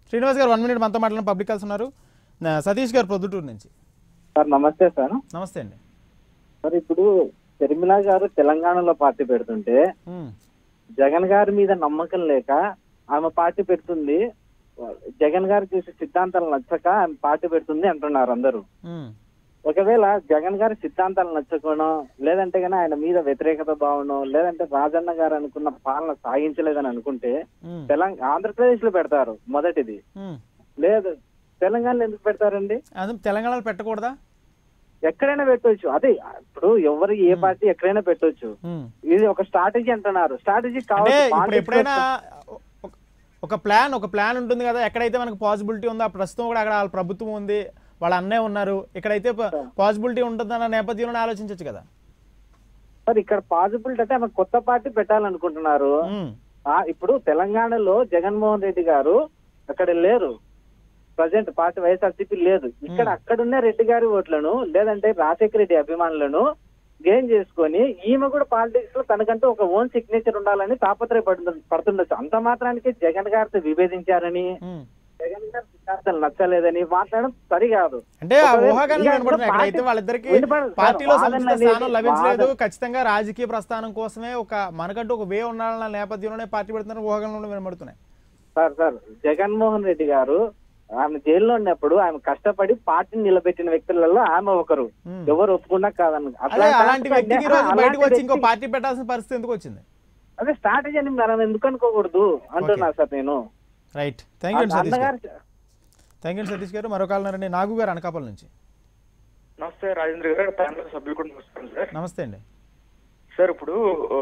శ్రీనివాస్ గారు one minute మనతో మాట్లాడిన పబ్లిక్ కాల్స్ ఉన్నారు నా- సతీష్ గారు ప్రొద్దుటూరు నుంచి సార్ నమస్తే సార్ నమస్తే అండి సార్ ఇప్పుడు షర్మిల గారు తెలంగాణలో పార్టీ పెడుతుంటే ఉమ్, జగన్ గారి మీద నమ్మకం లేక ఆమె పార్టీ పెడుతుంది జగన్ గారు చేసే సిద్ధాంతాలు నచ్చక ఆమె పార్టీ పెడుతుంది అంటున్నారు అందరూ ఉమ్, ఒకవేళ జగన్ గారి సిద్ధాంతాలు నచ్చకనో లేదంటే కానీ ఆయన మీద వ్యతిరేకత భావనో లేదంటే రాజన్న గారు అనుకున్న పాలన సాగించలేదని అనుకుంటే ఉమ్, తెలంగాణ ఆంధ్రప్రదేశ్ లో పెడతారు మొదటిది ఉమ్. లేదు తెలంగాణలో ఎందుకు పెడతారండి అది తెలంగాణలో పెట్టకూడదా ఎక్కడైనా పెట్టొచ్చు అదే ఇప్పుడు ఎవరు ఏ పార్టీ ఎక్కడైనా పెట్టొచ్చు ఉమ్. ఇది ఒక స్ట్రాటజీ అంటున్నారు స్ట్రాటజీ అంటే కావాలి ఇప్పుడు ఎప్పుడైనా ఒక- ఒక ప్లాన్ ఒక ప్లాన్ ఉంటుంది కదా ఎక్కడైతే మనకు పాసిబిలిటీ ఉందో ఆ ప్రస్తుతం కూడా అక్కడ వాళ్ళ ప్రభుత్వం ఉంది వాళ్ళ అన్నే ఉన్నారు ఇక్కడైతే పాసిబిలిటీ ఉంటుందన్న నేపథ్యంలో ఆలోచించవచ్చు కదా సార్ ఇక్కడ పాసిబిలిటీ అంటే ఆమె కొత్త పార్టీ పెట్టాలనుకుంటున్నారు ఉమ్, ఆ, ఇప్పుడు తెలంగాణలో జగన్మోహన్ రెడ్డి గారు అక్కడ లేరు ప్రజెంట్ పార్టీ వైఎస్ఆర్సీపీ లేదు ఇక్కడ అక్కడున్న రెడ్డి గారి ఓట్లను లేదంటే రాజశేఖర రెడ్డి అభిమానులను గెయిన్ చేసుకొని ఈమె కూడా పాలిటిక్స్ లో తనకంటూ ఒక ఓన్ సిగ్నేచర్ ఉండాలని తాపత్రయ పడుతుండొచ్చు అంత మాత్రానికి జగన్ గారితో విభేదించారని ఉమ్. జగన్ గారి సిద్ధాంతాలు నచ్చలేదని మాట్లాడడం సరికాదు అంటే ఆ ఒకవేళ ఊహాగానం ఇంకా వినపడుతుంది పార్టీ- ఎక్కడైతే వాళ్ళిద్దరికి వినపడదు సార్. పార్టీలో వాదన సముచిత అనేది- స్థానం లభించలేదు వాదన- ఖచ్చితంగా రాజకీయ ప్రస్థానం కోసమే ఒక మనకంటూ ఒక వే ఉండాలన్న నేపథ్యంలోనే పార్టీ పెడుతున్న ఊహాగానంలో వినబడుతున్నాయి సార్ సార్ జగన్మోహన్ రెడ్డి గారు ఆమె జైల్లో ఉన్నప్పుడు ఆమె కష్టపడి పార్టీని నిలబెట్టిన వ్యక్తులలో ఆమె ఒకరు Hmm. ఎవరు ఒప్పుకున్నా కాదన్న అదే అట్లాంటి అలాంటి వ్యక్తికి ఈ రోజు అలాంటి బయటకు వచ్చి ఇంకో వ్యక్తి- పార్టీ పెట్టాల్సిన పరిస్థితి ఎందుకు వచ్చింది అదే స్ట్రాటజీ అని మనం ఎందుకు అనుకోకూడదు అంటున్నా సార్ నేను రైట్ థ్యాంక్ యూ సతీష్ గారు అన్నగారు థ్యాంక్ యూ సతీష్ గారు మరో కాలన్నారండి నాగు గారు అనకాపల్ నుంచి నమస్తే రాజేంద్ర గారు ప్యానల్ సభ్యులు కూడా నమస్కారం సార్ నమస్తే అండి సార్ ఇప్పుడు ఆ,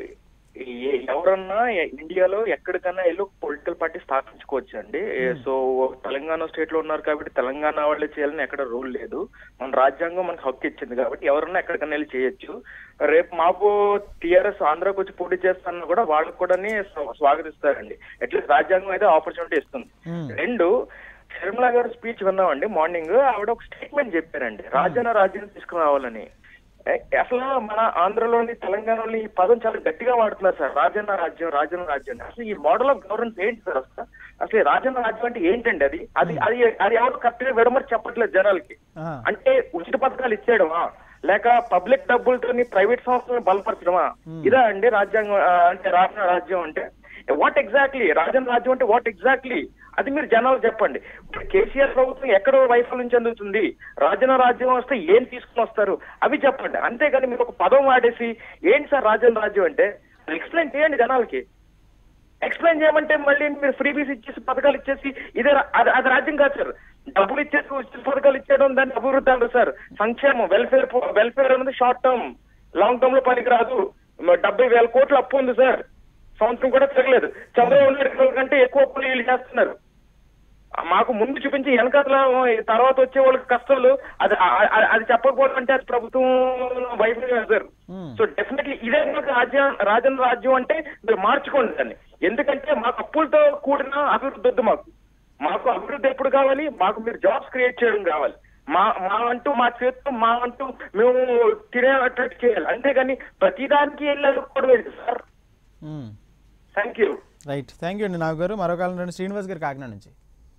ఏ- ఎవరన్నా ఎ- ఇండియాలో ఎక్కడికన్నా వెళ్ళి ఒక పొలిటికల్ పార్టీ స్థాపించుకోవచ్చు అండి సో తెలంగాణ స్టేట్ లో ఉన్నారు కాబట్టి తెలంగాణ వాళ్ళే చేయాలని ఎక్కడ రూల్ లేదు మన రాజ్యాంగం మనకు హక్కు ఇచ్చింది కాబట్టి ఎవరన్నా ఎక్కడికన్నా వెళ్ళి చేయొచ్చు రేపు మాకు టీఆర్ఎస్ ఆంధ్రాకి వచ్చి పోటీ చేస్తానన్నా కూడా వాళ్ళకి కూడా స్వాగతిస్తారండి అట్లీస్ట్ రాజ్యాంగం అయితే ఆపర్చునిటీ ఇస్తుంది Hmm. రెండు శర్మిల గారు స్పీచ్ విన్నామండి మార్నింగ్ ఆవిడ ఒక స్టేట్మెంట్ చెప్పారండి రాజన్న రాజ్యం తీసుకురావాలని ఏ- అసలు మన ఆంధ్రలోని తెలంగాణలోని ఈ పదం చాలా గట్టిగా వాడుతున్నారు సార్ రాజన్న రాజ్యం రాజన్న రాజ్యం అసలు ఈ మోడల్ ఆఫ్ గవర్నెన్స్ ఏంటి సార్ అసలు అసలు ఈ రాజన్న రాజ్యం అంటే ఏంటండి అది అది అది అది ఎవరు కరెక్ట్ గా విడమరి చెప్పట్లేదు జనాలకి ఆ, అంటే ఉచిత పథకాలు ఇచ్చేయడమా లేక పబ్లిక్ డబ్బులతోని ప్రైవేట్ సంస్థలను బలపరచడమా ఇదా అండి రాజ్యాంగం ఆ, అంటే రాష్ట్ర రాజ్యం అంటే వాట్ ఎగ్జాక్ట్లీ రాజన్ రాజ్యం అంటే వాట్ ఎగ్జాక్ట్లీ అది మీరు జనాలు చెప్పండి ఇప్పుడు కేసీఆర్ ప్రభుత్వం ఎక్కడ వైఫల్యం చెందుతుంది రాజన రాజ్యం వస్తే ఏం తీసుకుని వస్తారు అవి చెప్పండి అంతేగాని మీరు ఒక పదం వాడేసి ఏంటి సార్ రాజన్ రాజ్యం అంటే ఎక్స్ప్లెయిన్ చేయండి జనాలకి ఎక్స్ప్లెయిన్ చేయమంటే మళ్ళీ మీరు ఫ్రీ బీస్ ఇచ్చేసి పథకాలు ఇచ్చేసి ఇదే రా- అది అది రాజ్యం కాదు సార్ డబ్బులు ఇచ్చేసి ఉచిత పథకాలు ఇచ్చేయడం దాన్ని అభివృద్ధి అంటారు సార్ సంక్షేమం వెల్ఫేర్ వెల్ఫేర్ అనేది షార్ట్ టర్మ్ లాంగ్ టర్మ్ లో పనికి రాదు మ- డెబ్బై వేల కోట్ల అప్పు ఉంది సార్ సంవత్సరం కూడా తిరగలేదు చంద్రబాబు నాయుడు గారి కంటే ఎక్కువ అప్పులు వీళ్ళు చేస్తున్నారు ఆ, మాకు ముందు చూపించి వెనకాతల తర్వాత వచ్చే వాళ్ళకి కష్టాలు అది ఆ- ఆ- అది చెప్పకపోవడం అంటే అది ప్రభుత్వం వైఫల్యం సార్ Hmm. సో డెఫినెట్లీ ఇదే కనుక రాజ్యం రాజన్ రాజ్యం అంటే మీరు మార్చుకోండి దాన్ని ఎందుకంటే మాకు అప్పులతో కూడిన అభివృద్ధి వద్దు మాకు మాకు అభివృద్ధి ఎప్పుడు కావాలి మాకు మీరు జాబ్స్ క్రియేట్ చేయడం కావాలి మా మా అంటూ మా చేతితో మా అంటూ మేము తినేటట్టు చేయాలి అంతేగాని ప్రతిదానికి వెళ్ళి అడుక్కోవడం ఏంటి sir um. Thank you right thank you అండి నాగు గారు మరో కాలన్నారండి శ్రీనివాస్ గారు కాకినాడ నుంచి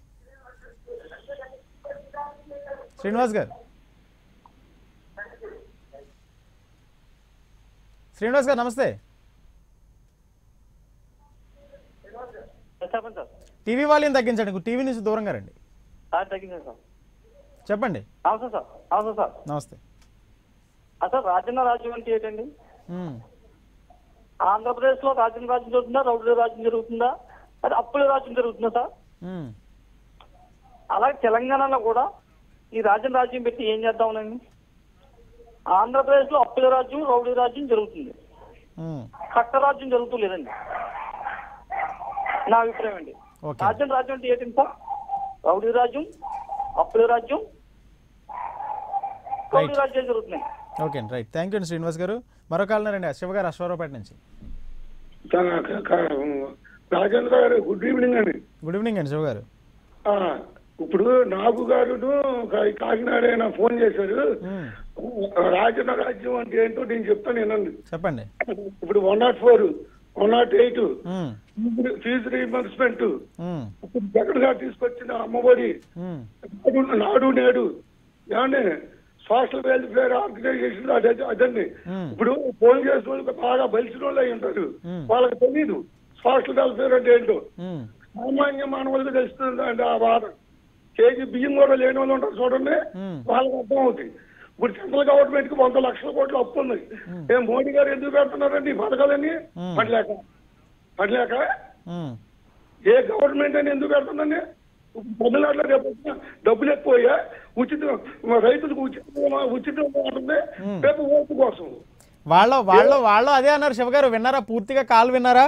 శ్రీనివాస్ గారు శ్రీనివాస్ గారు నమస్తే చెప్పండి సార్ టీవీ వాల్యూమ్ తగ్గించండి టీవీ నుంచి దూరంగా రండి సార్ తగ్గింది సార్ చెప్పండి అవసరం సార్ అవసరం సార్ నమస్తే అసలు రాజన్న రాజ్యం అంటే ఏంటండి ఉమ్. ఆంధ్రప్రదేశ్ లో రాజన్న రాజ్యం జరుగుతుందా రౌడీ రాజ్యం జరుగుతుందా అది అప్పుల రాజ్యం జరుగుతుందా సార్ ఉమ్. అలాగే తెలంగాణలో కూడా ఈ రాజ్యం రాజ్యం పెట్టి ఏం చేద్దామనండి ఆంధ్రప్రదేశ్ లో అప్పుల రాజ్యం రౌడీ రాజ్యం జరుగుతుంది ఉమ్. కట్ట రాజ్యం జరుగుతూ లేదండి నా అభిప్రాయం అండి ఓకే రాజ్యం రాజ్యం అంటే ఏంటండి సార్ రౌడీ రాజ్యం అప్పుల రాజ్యం రౌడీ Right. రాజ్యాలు జరుగుతున్నాయి ఓకే అండి రైట్ థ్యాంక్ యూ అండి శ్రీనివాస్ గారు మరో కాలన్నారండి శివ గారు అశ్వరావుపేట నుంచి క- క- క- రాజేంద్ర గారు గుడ్ ఈవినింగ్ అండి గుడ్ ఈవినింగ్ అండి శివ గారు ఆ, ఇప్పుడు నాగు గారును కా- కాకినాడ ఆయన ఫోన్ చేశారు ఉమ్. రాజన్న రాజ్యం అంటే ఏంటో నేను చెప్తాను వినండి చెప్పండి ఇప్పుడు one not four one not eight um, fee reimbursement um, ఇప్పుడు జగన్ గారు తీసుకొచ్చిన అమ్మఒడి ఉమ్, నాడు నాడు నేడు ఏమండి సోషల్ వెల్ఫేర్ ఆర్గనైజేషన్ అదే అదండి Hmm. ఇప్పుడు ఫోన్ చేసిన వాళ్ళకి బాగా బలిసిన వాళ్ళు అయి ఉంటారు Hmm. వాళ్ళకి తెలియదు సోషల్ వెల్ఫేర్ అంటే ఏంటో ఉమ్, సామాన్య మానవులకు తెలుస్తుంది అండి ఆ బాధ కేజీ బియ్యం కూడా లేని వాళ్ళు ఉంటారు చూడండి Hmm. వాళ్ళకి అర్థం అవుతుంది ఇప్పుడు సెంట్రల్ గవర్నమెంట్ కి వంద లక్షల కోట్ల అప్పు ఉంది ఏం మోడీ గారు ఎందుకు పెడుతున్నారండి ఈ పథకాలన్నీ Hmm. పడలేక పడలేక ఉమ్, ఏ గవర్నమెంట్ అని ఎందుకు పెడుతుందండి తమిళనాడులో రేపు వచ్చిన డబ్బులు ఎక్కువయ్యా ఉచిత రైతులకు ఉచిత ఉచితం ఉంటుంది రేపు ఓటు కోసం వాళ్ళ వాళ్ళు వాళ్ళు అదే అన్నారు శివ గారు విన్నారా పూర్తిగా కాల్ విన్నారా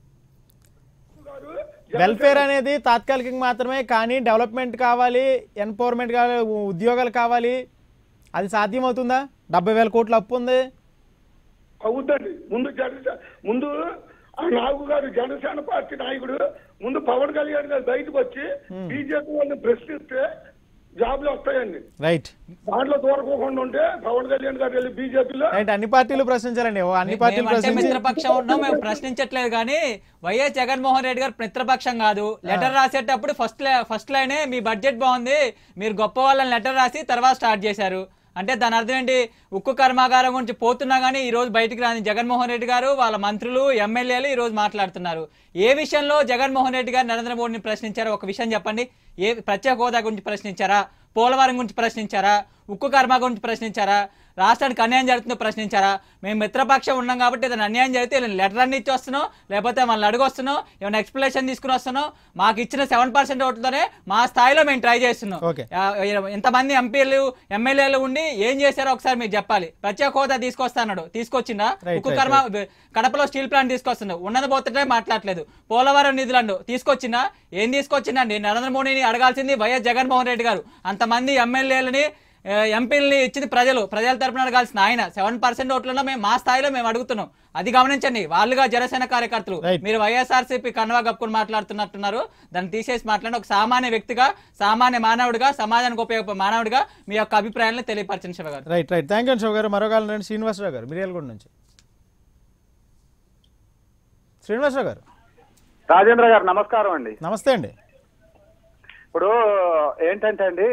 వెల్ఫేర్ అనేది తాత్కాలికంగా మాత్రమే కానీ డెవలప్మెంట్ కావాలి ఎంపవర్మెంట్ కావాలి ఉ- ఉద్యోగాలు కావాలి అది సాధ్యమవుతుందా డెబ్బై వేల కోట్ల అప్పు ఉంది అవుద్దండి ముందు జనసేన ముందు ఆ నాగు గారు జనసేన పార్టీ నాయకుడు ముందు పవన్ కళ్యాణ్ గారు బయటకు వచ్చి బీజేపీ వాళ్ళని ప్రశ్నిస్తే జాబ్లు వస్తాయండి రైట్ దాంట్లో దూరకోకుండా ఉంటే పవన్ కళ్యాణ్ గారు వెళ్ళి బీజేపీలో రైట్ అన్ని పార్టీలు ప్రశ్నించాలండి ఓ అన్ని పార్టీలు మేమంటే ప్రశ్నించి మిత్రపక్షం ఉన్నాం మేము ప్రశ్నించట్లేదు కానీ వైఎస్ జగన్మోహన్ రెడ్డి గారు మిత్రపక్షం కాదు లెటర్ రాసేటప్పుడు ఫస్ట్ ఫస్ట్ లైనే మీ బడ్జెట్ బాగుంది మీరు గొప్ప వాళ్ళని లెటర్ రాసి తర్వాత స్టార్ట్ చేశారు అంటే దాని అర్థం ఏంటి ఉక్కు కర్మాగారం గురించి పోతున్నా కానీ ఈ రోజు బయటికి రాని జగన్మోహన్ రెడ్డి గారు వాళ్ళ మంత్రులు ఎమ్మెల్యేలు ఈ రోజు మాట్లాడుతున్నారు ఏ విషయంలో జగన్మోహన్ రెడ్డి గారు నరేంద్ర మోడీని ప్రశ్నించారో ఒక విషయం చెప్పండి ఏ ప్రత్యేక హోదా గురించి ప్రశ్నించారా పోలవరం గురించి ప్రశ్నించారా ఉక్కు కర్మ గురించి ప్రశ్నించారా రాష్ట్రానికి అన్యాయం జరుగుతుందో ప్రశ్నించారా మేము మిత్రపక్షం ఉన్నాం కాబట్టి ఏదైనా అన్యాయం జరిగితే వీళ్ళని లెటర్ అన్ని ఇచ్చి వస్తున్నాం లేకపోతే మనల్ని అడిగి వస్తున్నాం ఏమైనా ఎక్స్ప్లెనేషన్ తీసుకుని వస్తున్నాం మాకు ఇచ్చిన సెవెన్ పర్సెంట్ ఓట్లతోనే మా స్థాయిలో మేము ట్రై చేస్తున్నాం Okay. ఆ, ఎంతమంది ఎంపీలు ఎమ్మెల్యేలు ఉండి ఏం చేశారో ఒకసారి మీరు చెప్పాలి ప్రత్యేక హోదా తీసుకొస్తాడు తీసుకొచ్చిందా Right, ఉక్కు right, కర్మ కడపలో స్టీల్ ప్లాంట్ తీసుకొస్తున్నాడు ఉన్నది పోతుంటే మాట్లాడలేదు పోలవరం నిధులండు తీసుకొచ్చిందా ఏం తీసుకొచ్చిందండి నరేంద్ర మోడీని అడగాల్సింది వైఎస్ జగన్మోహన్ రెడ్డి గారు అంతమంది ఎమ్మెల్యేలని ఎంపీలని ఇచ్చింది ప్రజలు ప్రజల తరపున అడగాల్సిన ఆయన సెవెన్ పర్సెంట్ ఓట్లలో మేము మా స్థాయిలో మేము అడుగుతున్నాం అది గమనించండి వాళ్ళుగా జనసేన కార్యకర్తలు Right. మీరు వైఎస్ఆర్సీపీ కన్వా కప్పుకుని మాట్లాడుతున్నట్టున్నారు దాన్ని తీసేసి మాట్లాడి ఒక సామాన్య వ్యక్తిగా సామాన్య మానవుడిగా సమాజానికి ఉపయోగపడే మానవుడిగా మీ యొక్క అభిప్రాయాలను తెలియపరచండి Siva garu right right thank you Siva garu మరో కాలం రండి శ్రీనివాసరావు గారు మిర్యాలగూడ నుంచి శ్రీనివాసరావు గారు రాజేంద్ర గారు నమస్కారం అండి నమస్తే అండి ఇప్పుడు ఏంటంటే అండి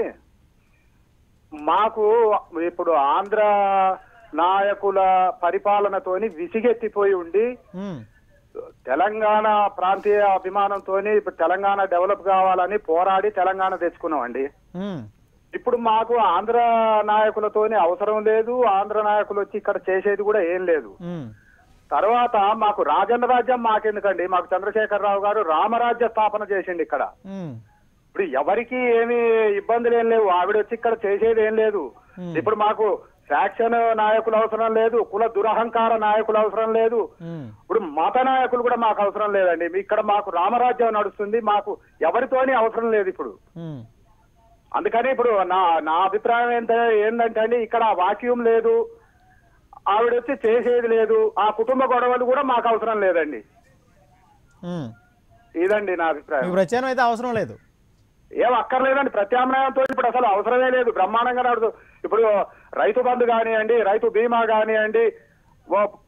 మాకు ఇప్పుడు ఆంధ్ర నాయకుల పరిపాలనతోని విసిగెత్తిపోయి ఉండి ఉమ్, తెలంగాణ ప్రాంతీయ అభిమానంతోని ఇప్పుడు తెలంగాణ డెవలప్ కావాలని పోరాడి తెలంగాణ తెచ్చుకున్నామండి ఉమ్, ఇప్పుడు మాకు ఆంధ్ర నాయకులతోని అవసరం లేదు ఆంధ్ర నాయకులు వచ్చి ఇక్కడ చేసేది కూడా ఏం లేదు ఉమ్, తర్వాత మాకు రాజన్న రాజ్యం మాకెందుకండి మాకు చంద్రశేఖరరావు గారు రామరాజ్య స్థాపన చేసిండు ఇక్కడ ఉమ్, ఇప్పుడు ఎవరికి ఏమి ఇబ్బందులు ఏం లేవు ఆవిడ వచ్చి ఇక్కడ చేసేది ఏం లేదు Hmm. ఇప్పుడు మాకు ఫ్యాక్షన్ నాయకులు అవసరం లేదు కుల దురహంకార నాయకులు అవసరం లేదు ఉమ్, ఇప్పుడు మత నాయకులు కూడా మాకు అవసరం లేదండి మీ- ఇక్కడ మాకు రామరాజ్యం నడుస్తుంది మాకు ఎవరితోని అవసరం లేదు ఇప్పుడు ఉమ్, అందుకని ఇప్పుడు నా నా అభిప్రాయం ఏంట ఏంటంటే అండి ఇక్కడ వాక్యూమ్ లేదు ఆవిడ వచ్చి చేసేది లేదు ఆ కుటుంబ గొడవలు కూడా మాకు అవసరం లేదండి ఉమ్. ఇదండి నా మీకు అభిప్రాయం ప్రచారం అయితే అవసరం లేదు ఏం అక్కర్లేదండి ప్రత్యామ్నాయంతో ఇప్పుడు అసలు అవసరమే లేదు బ్రహ్మాండంగా నడుదు ఇప్పుడు రైతు బంధు కానివ్వండి రైతు బీమా కానివ్వండి ఓ